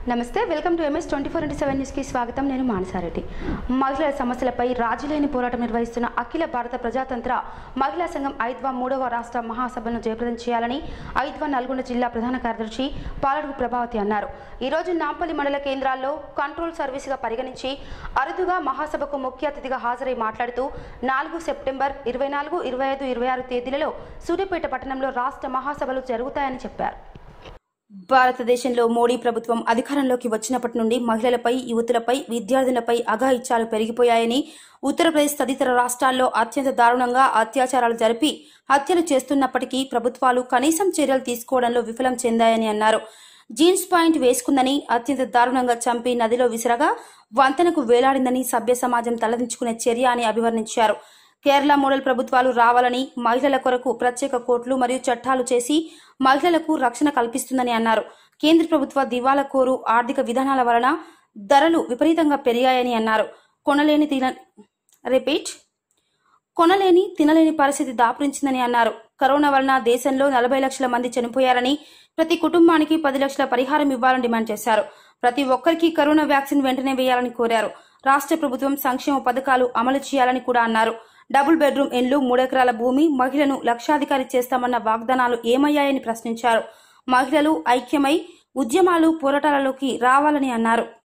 నమస్తే welcome to M S twenty four into seven న్యూస్కి స్వాగతం నేను మానసారెడ్డి మహిళల సమస్యలపై రాజీలేని పోరాటం నిర్వహిస్తున్న అఖిల భారత ప్రజాతంత్ర మహిళా సంఘం ఐద్వా మూడవ రాష్ట్ర మహాసభను జయప్రదం చేయాలని ఐద్వా నల్గొండ జిల్లా ప్రధాన కార్యదర్శి పాలడుగు ప్రభావతి అన్నారు ఈరోజు నాంపల్లి మండల కేంద్రాల్లో కంట్రోల్ సర్వీసుగా పరిగణించి అరుదుగా మహాసభకు ముఖ్య అతిథిగా హాజరై మాట్లాడుతూ నాలుగు సెప్టెంబర్ ఇరవై నాలుగు ఇరవై ఐదు ఇరవై ఆరు తేదీలలో సూర్యాపేట పట్టణంలో రాష్ట్ర మహాసభలు జరుగుతాయని చెప్పారు భారతదేశంలో మోడీ ప్రభుత్వం అధికారంలోకి వచ్చినప్పటి నుండి మహిళలపై యువతులపై విద్యార్థులపై అఘాయిత్యాలు పెరిగిపోయాయని ఉత్తరప్రదేశ్ తదితర రాష్ట్రాల్లో అత్యంత దారుణంగా అత్యాచారాలు జరిపి హత్యలు చేస్తున్నప్పటికీ ప్రభుత్వాలు కనీసం చర్యలు తీసుకోవడంలో విఫలం చెందాయని అన్నారు జీన్స్ పాయింట్ వేసుకుందని అత్యంత దారుణంగా చంపి నదిలో విసిరగా వంతెనకు వేలాడిందని సభ్య సమాజం తలదించుకునే చర్య అని అభివర్ణించారు కేరళ మోడల్ ప్రభుత్వాలు రావాలని మహిళల కొరకు ప్రత్యేక కోర్టులు మరియు చట్టాలు చేసి మహిళలకు రక్షణ కల్పిస్తుందని అన్నారు కేంద్ర ప్రభుత్వ దివాలా కోరు ఆర్థిక విధానాల వలన ధరలు విపరీతంగా పెరిగాయని అన్నారు కొనలేని తిన రిపీట్ కొనలేని తినలేని పరిస్థితి దాపురించిందని అన్నారు కరోనా వలన దేశంలో నలభై లక్షల మంది చనిపోయారని ప్రతి కుటుంబానికి పది లక్షల పరిహారం ఇవ్వాలని డిమాండ్ చేశారు ప్రతి ఒక్కరికి కరోనా వ్యాక్సిన్ వెంటనే వేయాలని కోరారు రాష్ట్ర ప్రభుత్వం సంక్షేమ పథకాలు అమలు చేయాలని కూడా అన్నారు డబుల్ బెడ్రూమ్ ఇండ్లు మూడెకరాల భూమి మహిళను లక్షాధికారి చేస్తామన్న వాగ్దానాలు ఏమయ్యాయని ప్రశ్నించారు మహిళలు ఐక్యమై ఉద్యమాలు పోరాటాలలోకి రావాలని అన్నారు